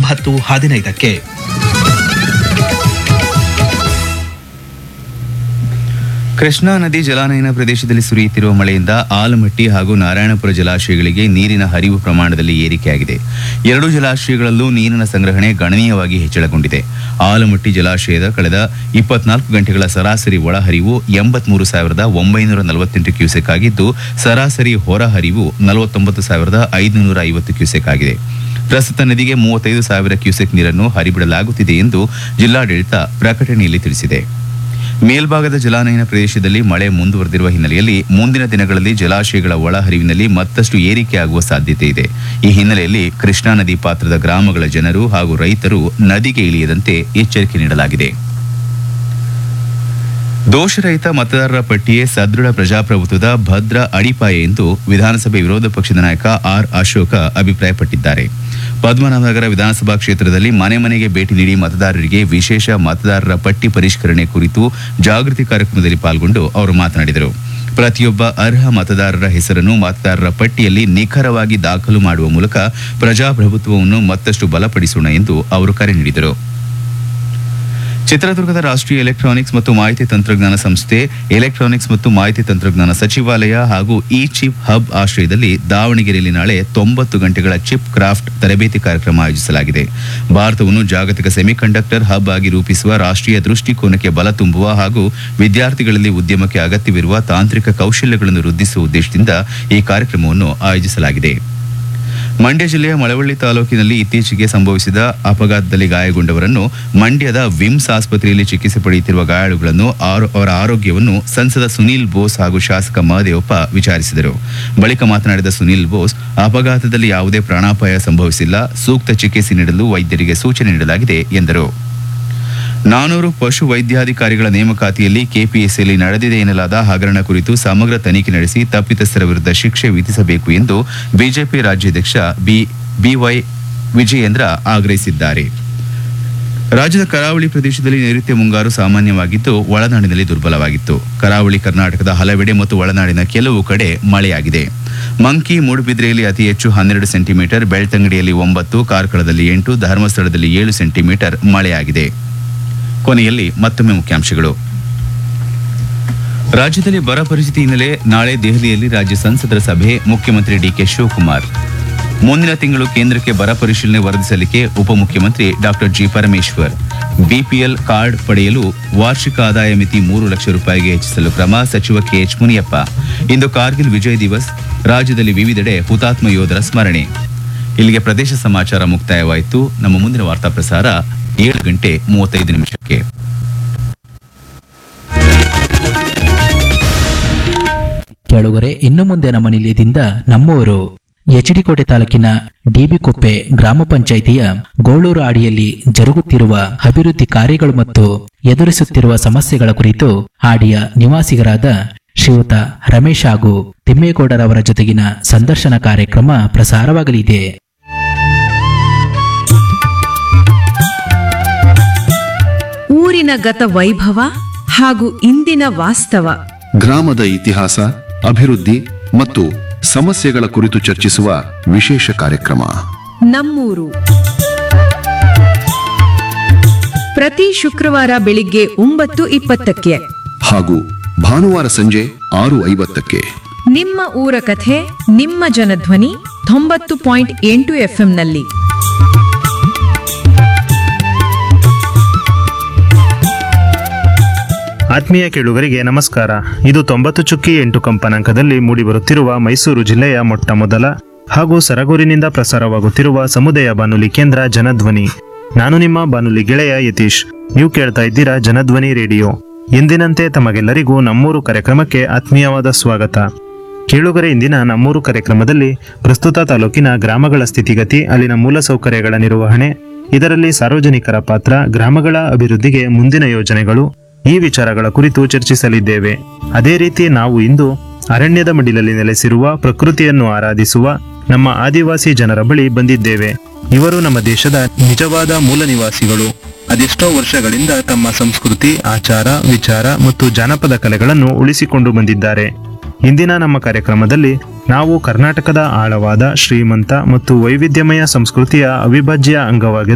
ಒಂಬತ್ತು ಹದಿನೈದಕ್ಕೆ ಕೃಷ್ಣಾ ನದಿ ಜಲಾನಯನ ಪ್ರದೇಶದಲ್ಲಿ ಸುರಿಯುತ್ತಿರುವ ಮಳೆಯಿಂದ ಆಲಮಟ್ಟಿ ಹಾಗೂ ನಾರಾಯಣಪುರ ಜಲಾಶಯಗಳಿಗೆ ನೀರಿನ ಹರಿವು ಪ್ರಮಾಣದಲ್ಲಿ ಏರಿಕೆಯಾಗಿದೆ ಎರಡೂ ಜಲಾಶಯಗಳಲ್ಲೂ ನೀರಿನ ಸಂಗ್ರಹಣೆ ಗಣನೀಯವಾಗಿ ಹೆಚ್ಚಳಗೊಂಡಿದೆ ಆಲಮಟ್ಟಿ ಜಲಾಶಯದ ಕಳೆದ ಇಪ್ಪತ್ನಾಲ್ಕು ಗಂಟೆಗಳ ಸರಾಸರಿ ಒಳಹರಿವು ಎಂಬತ್ಮೂರು ಸಾವಿರದ ಒಂಬೈನೂರ ನಲವತ್ತೆಂಟು ಕ್ಯೂಸೆಕ್ ಆಗಿದ್ದು ಸರಾಸರಿ ಹೊರಹರಿವು ನಲವತ್ತೊಂಬತ್ತು ಸಾವಿರದ ಐದುನೂರ ಐವತ್ತು ಕ್ಯೂಸೆಕ್ ಆಗಿದೆ ಪ್ರಸ್ತುತ ನದಿಗೆ ಮೂವತ್ತೈದು ಸಾವಿರ ಕ್ಯೂಸೆಕ್ ನೀರನ್ನು ಹರಿಬಿಡಲಾಗುತ್ತಿದೆ ಎಂದು ಜಿಲ್ಲಾಡಳಿತ ಪ್ರಕಟಣೆಯಲ್ಲಿ ತಿಳಿಸಿದೆ ಮೇಲ್ಭಾಗದ ಜಲಾನಯನ ಪ್ರದೇಶದಲ್ಲಿ ಮಳೆ ಮುಂದುವರೆದಿರುವ ಹಿನ್ನೆಲೆಯಲ್ಲಿ ಮುಂದಿನ ದಿನಗಳಲ್ಲಿ ಜಲಾಶಯಗಳ ಒಳಹರಿವಿನಲ್ಲಿ ಮತ್ತಷ್ಟು ಏರಿಕೆಯಾಗುವ ಸಾಧ್ಯತೆ ಇದೆ ಈ ಹಿನ್ನೆಲೆಯಲ್ಲಿ ಕೃಷ್ಣಾ ನದಿ ಪಾತ್ರದ ಗ್ರಾಮಗಳ ಜನರು ಹಾಗೂ ರೈತರು ನದಿಗೆ ಇಳಿಯದಂತೆ ಎಚ್ಚರಿಕೆ ನೀಡಲಾಗಿದೆ ದೋಷರಹಿತ ಮತದಾರರ ಪಟ್ಟಿಯೇ ಸದೃಢ ಪ್ರಜಾಪ್ರಭುತ್ವದ ಭದ್ರ ಅಡಿಪಾಯ ಎಂದು ವಿಧಾನಸಭೆ ವಿರೋಧ ಪಕ್ಷದ ನಾಯಕ ಆರ್ ಅಶೋಕ ಅಭಿಪ್ರಾಯಪಟ್ಟಿದ್ದಾರೆ ಪದ್ಮನಾಭನಗರ ವಿಧಾನಸಭಾ ಕ್ಷೇತ್ರದಲ್ಲಿ ಮನೆ ಮನೆಗೆ ಭೇಟಿ ನೀಡಿ ಮತದಾರರಿಗೆ ವಿಶೇಷ ಮತದಾರರ ಪಟ್ಟಿ ಪರಿಷ್ಕರಣೆ ಕುರಿತು ಜಾಗೃತಿ ಕಾರ್ಯಕ್ರಮದಲ್ಲಿ ಪಾಲ್ಗೊಂಡು ಅವರು ಮಾತನಾಡಿದರು ಪ್ರತಿಯೊಬ್ಬ ಅರ್ಹ ಮತದಾರರ ಹೆಸರನ್ನು ಮತದಾರರ ಪಟ್ಟಿಯಲ್ಲಿ ನಿಖರವಾಗಿ ದಾಖಲು ಮಾಡುವ ಮೂಲಕ ಪ್ರಜಾಪ್ರಭುತ್ವವನ್ನು ಮತ್ತಷ್ಟು ಬಲಪಡಿಸೋಣ ಎಂದು ಅವರು ಕರೆ ನೀಡಿದರು ಚಿತ್ರದುರ್ಗದ ರಾಷ್ಟ್ರೀಯ ಎಲೆಕ್ಟ್ರಾನಿಕ್ಸ್ ಮತ್ತು ಮಾಹಿತಿ ತಂತ್ರಜ್ಞಾನ ಸಂಸ್ಥೆ ಎಲೆಕ್ಟ್ರಾನಿಕ್ಸ್ ಮತ್ತು ಮಾಹಿತಿ ತಂತ್ರಜ್ಞಾನ ಸಚಿವಾಲಯ ಹಾಗೂ ಇ ಚಿಪ್ ಹಬ್ ಆಶ್ರಯದಲ್ಲಿ ದಾವಣಗೆರೆಯಲ್ಲಿ ನಾಳೆ ತೊಂಬತ್ತು ಗಂಟೆಗಳ ಚಿಪ್ ಕ್ರಾಫ್ಟ್ ತರಬೇತಿ ಕಾರ್ಯಕ್ರಮ ಆಯೋಜಿಸಲಾಗಿದೆ ಭಾರತವನ್ನು ಜಾಗತಿಕ ಸೆಮಿಕಂಡಕ್ಟರ್ ಹಬ್ ಆಗಿ ರೂಪಿಸುವ ರಾಷ್ಟ್ರೀಯ ದೃಷ್ಟಿಕೋನಕ್ಕೆ ಬಲ ತುಂಬುವ ಹಾಗೂ ವಿದ್ಯಾರ್ಥಿಗಳಲ್ಲಿ ಉದ್ಯಮಕ್ಕೆ ಅಗತ್ಯವಿರುವ ತಾಂತ್ರಿಕ ಕೌಶಲ್ಯಗಳನ್ನು ವೃದ್ಧಿಸುವ ಉದ್ದೇಶದಿಂದ ಈ ಕಾರ್ಯಕ್ರಮವನ್ನು ಆಯೋಜಿಸಲಾಗಿದೆ ಮಂಡ್ಯ ಜಿಲ್ಲೆಯ ಮಳವಳ್ಳಿ ತಾಲೂಕಿನಲ್ಲಿ ಇತ್ತೀಚೆಗೆ ಸಂಭವಿಸಿದ ಅಪಘಾತದಲ್ಲಿ ಗಾಯಗೊಂಡವರನ್ನು ಮಂಡ್ಯದ ವಿಮ್ಸ್ ಆಸ್ಪತ್ರೆಯಲ್ಲಿ ಚಿಕಿತ್ಸೆ ಪಡೆಯುತ್ತಿರುವ ಗಾಯಾಳುಗಳನ್ನು ಆರೋ- ಅವರ ಆರೋಗ್ಯವನ್ನು ಸಂಸದ ಸುನೀಲ್ ಬೋಸ್ ಹಾಗೂ ಶಾಸಕ ಮಹದೇವಪ್ಪ ವಿಚಾರಿಸಿದರು ಬಳಿಕ ಮಾತನಾಡಿದ ಸುನೀಲ್ ಬೋಸ್ ಅಪಘಾತದಲ್ಲಿ ಯಾವುದೇ ಪ್ರಾಣಾಪಾಯ ಸಂಭವಿಸಿಲ್ಲ ಸೂಕ್ತ ಚಿಕಿತ್ಸೆ ನೀಡಲು ವೈದ್ಯರಿಗೆ ಸೂಚನೆ ನೀಡಲಾಗಿದೆ ಎಂದರು ನಾನೂರು ಪಶು ವೈದ್ಯಾಧಿಕಾರಿಗಳ ನೇಮಕಾತಿಯಲ್ಲಿ ಕೆಪಿಎಸ್ಸಿಯಲ್ಲಿ ನಡೆದಿದೆ ಎನ್ನಲಾದ ಹಗರಣ ಕುರಿತು ಸಮಗ್ರ ತನಿಖೆ ನಡೆಸಿ ತಪ್ಪಿತಸ್ಥರ ವಿರುದ್ಧ ಶಿಕ್ಷೆ ವಿಧಿಸಬೇಕು ಎಂದು ಬಿಜೆಪಿ ರಾಜ್ಯಾಧ್ಯಕ್ಷ ಬಿ ಬಿವೈ ವಿಜಯೇಂದ್ರ ಆಗ್ರಹಿಸಿದ್ದಾರೆ ರಾಜ್ಯದ ಕರಾವಳಿ ಪ್ರದೇಶದಲ್ಲಿ ನೈಋತ್ಯ ಮುಂಗಾರು ಸಾಮಾನ್ಯವಾಗಿದ್ದು ಒಳನಾಡಿನಲ್ಲಿ ದುರ್ಬಲವಾಗಿತ್ತು ಕರಾವಳಿ ಕರ್ನಾಟಕದ ಹಲವೆಡೆ ಮತ್ತು ಒಳನಾಡಿನ ಕೆಲವು ಕಡೆ ಮಳೆಯಾಗಿದೆ ಮಂಕಿ ಮೂಡುಬಿದ್ರೆಯಲ್ಲಿ ಅತಿ ಹೆಚ್ಚು ಹನ್ನೆರಡು ಸೆಂಟಿಮೀಟರ್ ಬೆಳ್ತಂಗಡಿಯಲ್ಲಿ ಒಂಬತ್ತು ಕಾರ್ಕಳದಲ್ಲಿ ಎಂಟು ಧರ್ಮಸ್ಥಳದಲ್ಲಿ ಏಳು ಸೆಂಟಿಮೀಟರ್ ಮಳೆಯಾಗಿದೆ ಕೊನೆಯಲ್ಲಿ ಮತ್ತೊಮ್ಮೆ ಮುಖ್ಯಾಂಶಗಳು ರಾಜ್ಯದಲ್ಲಿ ಬರ ಪರಿಸ್ಥಿತಿ ಹಿನ್ನೆಲೆ ನಾಳೆ ದೆಹಲಿಯಲ್ಲಿ ರಾಜ್ಯ ಸಂಸದರ ಸಭೆ ಮುಖ್ಯಮಂತ್ರಿ ಡಿಕೆ ಶಿವಕುಮಾರ್ ಮುಂದಿನ ತಿಂಗಳು ಕೇಂದ್ರಕ್ಕೆ ಬರ ಪರಿಶೀಲನೆ ವರದಿ ಸಲ್ಲಿಕೆ ಉಪಮುಖ್ಯಮಂತ್ರಿ doctor G Parameshwar BPL card ಪಡೆಯಲು ವಾರ್ಷಿಕ ಆದಾಯ ಮಿತಿ ಮೂರು ಲಕ್ಷ ರೂಪಾಯಿಗೆ ಹೆಚ್ಚಿಸಲು ಕ್ರಮ ಸಚಿವ ಕೆಎಚ್ ಮುನಿಯಪ್ಪ ಇಂದು ಕಾರ್ಗಿಲ್ ವಿಜಯ್ ದಿವಸ್ ರಾಜ್ಯದಲ್ಲಿ ವಿವಿಧೆಡೆ ಹುತಾತ್ಮ ಯೋಧರ ಸ್ಮರಣೆ ಇಲ್ಲಿಗೆ ಪ್ರದೇಶ ಸಮಾಚಾರ ಮುಕ್ತಾಯವಾಯಿತು ನಮ್ಮ ಮುಂದಿನ ವಾರ್ತಾ ಪ್ರಸಾರ ಏಳು ಗಂಟೆ ಮೂವತ್ತೈದು ನಿಮಿಷಕ್ಕೆ ಕೆಳಗರೆ ಇನ್ನು ಮುಂದೆ ನಮ್ಮ ನಿಲಯದಿಂದ ನಮ್ಮೂರು ಎಚ್ಡಿಕೋಟೆ ತಾಲೂಕಿನ ಡಿಬಿಕೊಪ್ಪೆ ಗ್ರಾಮ ಪಂಚಾಯಿತಿಯ ಗೋಳೂರು ಅಡಿಯಲ್ಲಿ ಜರುಗುತ್ತಿರುವ ಅಭಿವೃದ್ಧಿ ಕಾರ್ಯಗಳು ಮತ್ತು ಎದುರಿಸುತ್ತಿರುವ ಸಮಸ್ಯೆಗಳ ಕುರಿತು ಆಡಿಯ ನಿವಾಸಿಗರಾದ ಶ್ರೀಯುತ ರಮೇಶ್ ಹಾಗೂ ತಿಮ್ಮೇಗೌಡರವರ ಜೊತೆಗಿನ ಸಂದರ್ಶನ ಕಾರ್ಯಕ್ರಮ ಪ್ರಸಾರವಾಗಲಿದೆ ಊರಿನ ಗತ ವೈಭವ ಹಾಗೂ ಇಂದಿನ ವಾಸ್ತವ ಗ್ರಾಮದ ಇತಿಹಾಸ ಅಭಿವೃದ್ಧಿ ಮತ್ತು ಸಮಸ್ಯೆಗಳ ಕುರಿತು ಚರ್ಚಿಸುವ ವಿಶೇಷ ಕಾರ್ಯಕ್ರಮ ನಮ್ಮೂರು ಪ್ರತಿ ಶುಕ್ರವಾರ ಬೆಳಿಗ್ಗೆ ಒಂಬತ್ತು ಇಪ್ಪತ್ತಕ್ಕೆ ಹಾಗೂ ಭಾನುವಾರ ಸಂಜೆ ಆರು ಐವತ್ತಕ್ಕೆ ನಿಮ್ಮ ಊರ ಕಥೆ ನಿಮ್ಮ ಜನಧ್ವನಿ ತೊಂಬತ್ತು ಪಾಯಿಂಟ್ ಎಂಟು ಎಫ್ಎಂನಲ್ಲಿ ಆತ್ಮೀಯ ಕೇಳುಗರಿಗೆ ನಮಸ್ಕಾರ ಇದು ತೊಂಬತ್ತು ಚುಕ್ಕಿ ಎಂಟು ಕಂಪನಾಂಕದಲ್ಲಿ ಮೂಡಿಬರುತ್ತಿರುವ ಮೈಸೂರು ಜಿಲ್ಲೆಯ ಮೊಟ್ಟ ಮೊದಲ ಹಾಗೂ ಸರಗೂರಿನಿಂದ ಪ್ರಸಾರವಾಗುತ್ತಿರುವ ಸಮುದಾಯ ಬಾನುಲಿ ಕೇಂದ್ರ ಜನಧ್ವನಿ ನಾನು ನಿಮ್ಮ ಬಾನುಲಿ ಗೆಳೆಯ ಯತೀಶ್ ನೀವು ಕೇಳ್ತಾ ಇದ್ದೀರಾ ಜನಧ್ವನಿ ರೇಡಿಯೋ ಎಂದಿನಂತೆ ತಮಗೆಲ್ಲರಿಗೂ ನಮ್ಮೂರು ಕಾರ್ಯಕ್ರಮಕ್ಕೆ ಆತ್ಮೀಯವಾದ ಸ್ವಾಗತ ಕೇಳುಗರೆ ಇಂದಿನ ನಮ್ಮೂರು ಕಾರ್ಯಕ್ರಮದಲ್ಲಿ ಪ್ರಸ್ತುತ ತಾಲೂಕಿನ ಗ್ರಾಮಗಳ ಸ್ಥಿತಿಗತಿ ಅಲ್ಲಿನ ಮೂಲಸೌಕರ್ಯಗಳ ನಿರ್ವಹಣೆ ಇದರಲ್ಲಿ ಸಾರ್ವಜನಿಕರ ಪಾತ್ರ ಗ್ರಾಮಗಳ ಅಭಿವೃದ್ಧಿಗೆ ಮುಂದಿನ ಯೋಜನೆಗಳು ಈ ವಿಚಾರಗಳ ಕುರಿತು ಚರ್ಚಿಸಲಿದ್ದೇವೆ ಅದೇ ರೀತಿ ನಾವು ಇಂದು ಅರಣ್ಯದ ಮಡಿಲಲ್ಲಿ ನೆಲೆಸಿರುವ ಪ್ರಕೃತಿಯನ್ನು ಆರಾಧಿಸುವ ನಮ್ಮ ಆದಿವಾಸಿ ಜನರ ಬಳಿ ಬಂದಿದ್ದೇವೆ ಇವರು ನಮ್ಮ ದೇಶದ ನಿಜವಾದ ಮೂಲ ನಿವಾಸಿಗಳು ಅದೆಷ್ಟೋ ವರ್ಷಗಳಿಂದ ತಮ್ಮ ಸಂಸ್ಕೃತಿ ಆಚಾರ ವಿಚಾರ ಮತ್ತು ಜಾನಪದ ಕಲೆಗಳನ್ನು ಉಳಿಸಿಕೊಂಡು ಬಂದಿದ್ದಾರೆ ಇಂದಿನ ನಮ್ಮ ಕಾರ್ಯಕ್ರಮದಲ್ಲಿ ನಾವು ಕರ್ನಾಟಕದ ಆಳವಾದ ಶ್ರೀಮಂತ ಮತ್ತು ವೈವಿಧ್ಯಮಯ ಸಂಸ್ಕೃತಿಯ ಅವಿಭಾಜ್ಯ ಅಂಗವಾಗಿರುವ